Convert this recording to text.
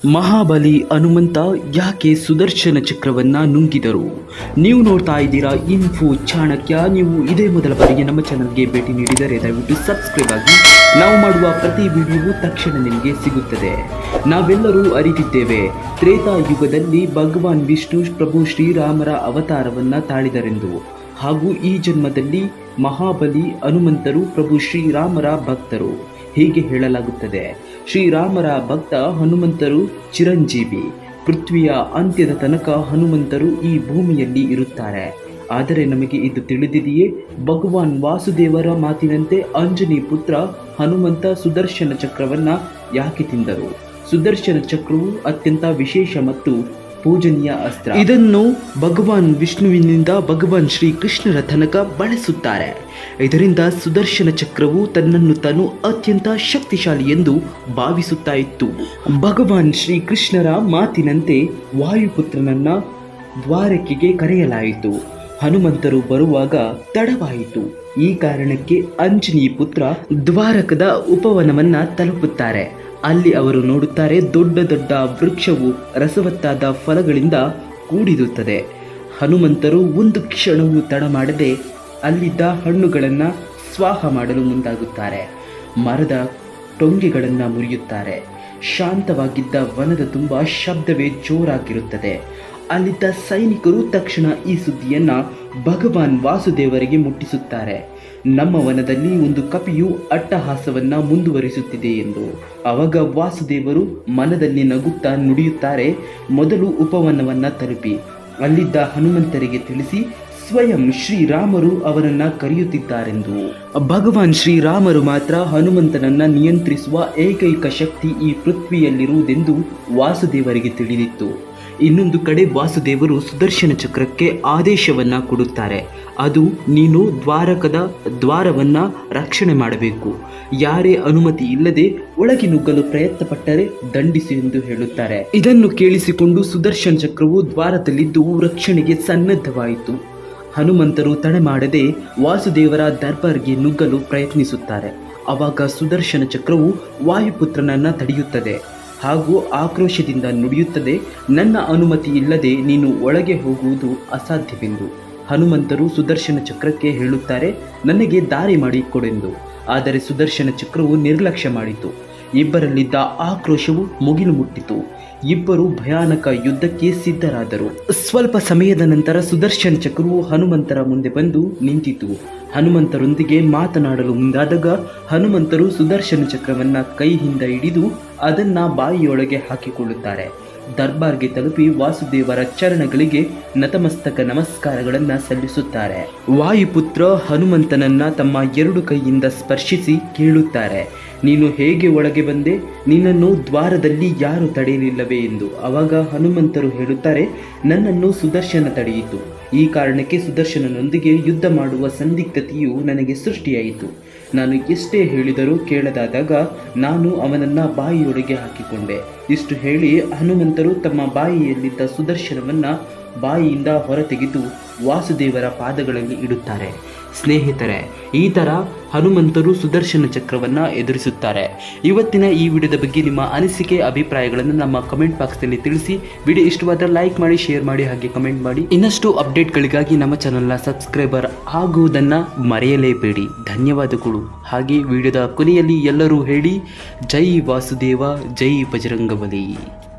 ಮಹಾಬಲಿ ಹನುಮಂತ ಯಾಕೆ ಸುದರ್ಶನ ಚಕ್ರವನ್ನ ನುಂಗಿದರು ನೀವು ನೋಡ್ತಾ ಇದ್ದೀರಾ ಇನ್ಫೋ ಚಾಣಕ್ಯ ನೀವು ಇದೇ ಮೊದಲ ಬಾರಿಗೆ ನಮ್ಮ ಚಾನಲ್ಗೆ ಭೇಟಿ ನೀಡಿದರೆ ದಯವಿಟ್ಟು ಸಬ್ಸ್ಕ್ರೈಬ್ ಆಗಿ ನಾವು ಮಾಡುವ ಪ್ರತಿ ವಿಡಿಯೋವು ತಕ್ಷಣ ನಿಮಗೆ ಸಿಗುತ್ತದೆ ನಾವೆಲ್ಲರೂ ಅರಿತಿದ್ದೇವೆ ತ್ರೇತಾಯುಗದಲ್ಲಿ ಭಗವಾನ್ ವಿಷ್ಣು ಪ್ರಭು ಶ್ರೀರಾಮರ ಅವತಾರವನ್ನ ತಾಳಿದರೆಂದು ಹಾಗೂ ಈ ಜನ್ಮದಲ್ಲಿ ಮಹಾಬಲಿ ಹನುಮಂತರು ಪ್ರಭು ಶ್ರೀರಾಮರ ಭಕ್ತರು ಹೀಗೆ ಹೇಳಲಾಗುತ್ತದೆ ಶ್ರೀರಾಮರ ಭಕ್ತ ಹನುಮಂತರು ಚಿರಂಜೀವಿ ಪೃಥ್ವಿಯ ಅಂತ್ಯದ ತನಕ ಹನುಮಂತರು ಈ ಭೂಮಿಯಲ್ಲಿ ಇರುತ್ತಾರೆ ಆದರೆ ನಮಗೆ ಇದು ತಿಳಿದಿದೆಯೇ ಭಗವಾನ್ ವಾಸುದೇವರ ಮಾತಿನಂತೆ ಅಂಜನಿ ಪುತ್ರ ಹನುಮಂತ ಸುದರ್ಶನ ಚಕ್ರವನ್ನ ಯಾಕೆ ತಿಂದರು ಸುದರ್ಶನ ಚಕ್ರವು ಅತ್ಯಂತ ವಿಶೇಷ ಮತ್ತು ಪೂಜನೀಯ ಅಸ್ತ್ರ ಇದನ್ನು ಭಗವಾನ್ ವಿಷ್ಣುವಿನಿಂದ ಭಗವಾನ್ ಶ್ರೀಕೃಷ್ಣರ ತನಕ ಬಳಸುತ್ತಾರೆ ಇದರಿಂದ ಸುದರ್ಶನ ಚಕ್ರವು ತನ್ನನ್ನು ತಾನು ಅತ್ಯಂತ ಶಕ್ತಿಶಾಲಿ ಎಂದು ಭಾವಿಸುತ್ತಾ ಇತ್ತು ಭಗವಾನ್ ಶ್ರೀಕೃಷ್ಣರ ಮಾತಿನಂತೆ ವಾಯುಪುತ್ರನನ್ನ ದ್ವಾರಕೆಗೆ ಕರೆಯಲಾಯಿತು ಹನುಮಂತರು ಬರುವಾಗ ತಡವಾಯಿತು ಈ ಕಾರಣಕ್ಕೆ ಅಂಜನಿ ಪುತ್ರ ದ್ವಾರಕದ ಉಪವನವನ್ನ ತಲುಪುತ್ತಾರೆ ಅಲ್ಲಿ ಅವರು ನೋಡುತ್ತಾರೆ ದೊಡ್ಡ ದೊಡ್ಡ ವೃಕ್ಷವು ರಸವತ್ತಾದ ಫಲಗಳಿಂದ ಕೂಡಿರುತ್ತದೆ ಹನುಮಂತರು ಒಂದು ಕ್ಷಣವೂ ತಡ ಮಾಡದೆ ಅಲ್ಲಿದ್ದ ಹಣ್ಣುಗಳನ್ನು ಸ್ವಾಹ ಮಾಡಲು ಮುಂದಾಗುತ್ತಾರೆ ಮರದ ಟೊಂಗೆಗಳನ್ನು ಮುರಿಯುತ್ತಾರೆ ಶಾಂತವಾಗಿದ್ದ ವನದ ತುಂಬ ಶಬ್ದವೇ ಜೋರಾಗಿರುತ್ತದೆ ಅಲ್ಲಿದ್ದ ಸೈನಿಕರು ತಕ್ಷಣ ಈ ಸುದ್ದಿಯನ್ನ ಭಗವಾನ್ ವಾಸುದೇವರಿಗೆ ಮುಟ್ಟಿಸುತ್ತಾರೆ ನಮ್ಮ ವನದಲ್ಲಿ ಒಂದು ಕಪಿಯು ಅಟ್ಟಹಾಸವನ್ನ ಮುಂದುವರಿಸುತ್ತಿದೆ ಎಂದು ಅವಾಗ ವಾಸುದೇವರು ಮನದಲ್ಲಿ ನಗುತ್ತಾ ನುಡಿಯುತ್ತಾರೆ ಮೊದಲು ಉಪವನವನ್ನ ತಲುಪಿ ಅಲ್ಲಿದ್ದ ಹನುಮಂತರಿಗೆ ತಿಳಿಸಿ ಸ್ವಯಂ ಶ್ರೀರಾಮರು ಅವರನ್ನ ಕರೆಯುತ್ತಿದ್ದಾರೆಂದು ಭಗವಾನ್ ಶ್ರೀರಾಮರು ಮಾತ್ರ ಹನುಮಂತನನ್ನ ನಿಯಂತ್ರಿಸುವ ಏಕೈಕ ಶಕ್ತಿ ಈ ಪೃಥ್ವಿಯಲ್ಲಿರುವುದೆಂದು ವಾಸುದೇವರಿಗೆ ತಿಳಿದಿತ್ತು ಇನ್ನೊಂದು ಕಡೆ ವಾಸುದೇವರು ಸುದರ್ಶನ ಚಕ್ರಕ್ಕೆ ಆದೇಶವನ್ನ ಕೊಡುತ್ತಾರೆ ಅದು ನೀನು ದ್ವಾರಕದ ದ್ವಾರವನ್ನ ರಕ್ಷಣೆ ಮಾಡಬೇಕು ಯಾರೇ ಅನುಮತಿ ಇಲ್ಲದೆ ಒಳಗೆ ನುಗ್ಗಲು ಪ್ರಯತ್ನ ಪಟ್ಟರೆ ದಂಡಿಸಿ ಎಂದು ಹೇಳುತ್ತಾರೆ ಇದನ್ನು ಕೇಳಿಸಿಕೊಂಡು ಸುದರ್ಶನ ಚಕ್ರವು ದ್ವಾರದಲ್ಲಿದ್ದು ರಕ್ಷಣೆಗೆ ಸನ್ನದ್ಧವಾಯಿತು ಹನುಮಂತರು ತಡೆ ಮಾಡದೆ ವಾಸುದೇವರ ದರ್ಬಾರ್ಗೆ ನುಗ್ಗಲು ಪ್ರಯತ್ನಿಸುತ್ತಾರೆ ಅವಾಗ ಸುದರ್ಶನ ಚಕ್ರವು ವಾಯುಪುತ್ರನನ್ನ ತಡೆಯುತ್ತದೆ ಹಾಗೂ ಆಕ್ರೋಶದಿಂದ ನುಡಿಯುತ್ತದೆ ನನ್ನ ಅನುಮತಿ ಇಲ್ಲದೆ ನೀನು ಒಳಗೆ ಹೋಗುವುದು ಅಸಾಧ್ಯವೆಂದು ಹನುಮಂತರು ಸುದರ್ಶನ ಚಕ್ರಕ್ಕೆ ಹೇಳುತ್ತಾರೆ ನನಗೆ ದಾರಿ ಮಾಡಿಕೊಡೆಂದು ಆದರೆ ಸುದರ್ಶನ ಚಕ್ರವು ನಿರ್ಲಕ್ಷ್ಯ ಮಾಡಿತು ಇಬ್ಬರಲ್ಲಿದ್ದ ಆಕ್ರೋಶವು ಮುಗಿಲು ಮುಟ್ಟಿತು ಇಬ್ಬರು ಭಯಾನಕ ಯುದ್ಧಕ್ಕೆ ಸಿದ್ಧರಾದರು ಸ್ವಲ್ಪ ಸಮಯದ ನಂತರ ಸುದರ್ಶನ ಚಕ್ರವು ಹನುಮಂತರ ಮುಂದೆ ಬಂದು ನಿಂತಿತು ಹನುಮಂತರೊಂದಿಗೆ ಮಾತನಾಡಲು ಮುಂದಾದಾಗ ಹನುಮಂತರು ಸುದರ್ಶನ ಚಕ್ರವನ್ನ ಕೈಯಿಂದ ಹಿಡಿದು ಅದನ್ನ ಬಾಯಿಯೊಳಗೆ ಹಾಕಿಕೊಳ್ಳುತ್ತಾರೆ ದರ್ಬಾರ್ಗೆ ತಲುಪಿ ವಾಸುದೇವರ ಚರಣಗಳಿಗೆ ನತಮಸ್ತಕ ನಮಸ್ಕಾರಗಳನ್ನ ಸಲ್ಲಿಸುತ್ತಾರೆ ವಾಯುಪುತ್ರ ಹನುಮಂತನನ್ನ ತಮ್ಮ ಎರಡು ಕೈಯಿಂದ ಸ್ಪರ್ಶಿಸಿ ಕೇಳುತ್ತಾರೆ ನೀನು ಹೇಗೆ ಒಳಗೆ ಬಂದೆ ನಿನ್ನನ್ನು ದ್ವಾರದಲ್ಲಿ ಯಾರು ತಡೆಯಲಿಲ್ಲವೇ ಎಂದು ಅವಾಗ ಹನುಮಂತರು ಹೇಳುತ್ತಾರೆ ನನ್ನನ್ನು ಸುದರ್ಶನ ತಡೆಯಿತು ಈ ಕಾರಣಕ್ಕೆ ಸುದರ್ಶನನೊಂದಿಗೆ ಯುದ್ಧ ಮಾಡುವ ಸಂದಿಗ್ಧತೆಯು ನನಗೆ ಸೃಷ್ಟಿಯಾಯಿತು ನಾನು ಎಷ್ಟೇ ಹೇಳಿದರೂ ಕೇಳದಾದಾಗ ನಾನು ಅವನನ್ನ ಬಾಯಿಯೊಳಗೆ ಹಾಕಿಕೊಂಡೆ ಇಷ್ಟು ಹೇಳಿ ಹನುಮಂತರು ತಮ್ಮ ಬಾಯಿಯಲ್ಲಿದ್ದ ಸುದರ್ಶನವನ್ನ ಬಾಯಿಯಿಂದ ಹೊರತೆಗೆದು ವಾಸುದೇವರ ಪಾದಗಳಲ್ಲಿ ಇಡುತ್ತಾರೆ ಸ್ನೇಹಿತರೆ ಈ ಥರ ಹನುಮಂತರು ಸುದರ್ಶನ ಚಕ್ರವನ್ನ ಎದುರಿಸುತ್ತಾರೆ ಇವತ್ತಿನ ಈ ವಿಡಿಯೋದ ಬಗ್ಗೆ ನಿಮ್ಮ ಅನಿಸಿಕೆ ಅಭಿಪ್ರಾಯಗಳನ್ನು ನಮ್ಮ ಕಮೆಂಟ್ ಬಾಕ್ಸ್ನಲ್ಲಿ ತಿಳಿಸಿ ವಿಡಿಯೋ ಇಷ್ಟವಾದ ಲೈಕ್ ಮಾಡಿ ಶೇರ್ ಮಾಡಿ ಹಾಗೆ ಕಮೆಂಟ್ ಮಾಡಿ ಇನ್ನಷ್ಟು ಅಪ್ಡೇಟ್ಗಳಿಗಾಗಿ ನಮ್ಮ ಚಾನಲ್ನ ಸಬ್ಸ್ಕ್ರೈಬರ್ ಆಗುವುದನ್ನು ಮರೆಯಲೇಬೇಡಿ ಧನ್ಯವಾದಗಳು ಹಾಗೆ ವಿಡಿಯೋದ ಕೊನೆಯಲ್ಲಿ ಎಲ್ಲರೂ ಹೇಳಿ ಜೈ ವಾಸುದೇವ ಜೈ ಬಜರಂಗಬಲಿ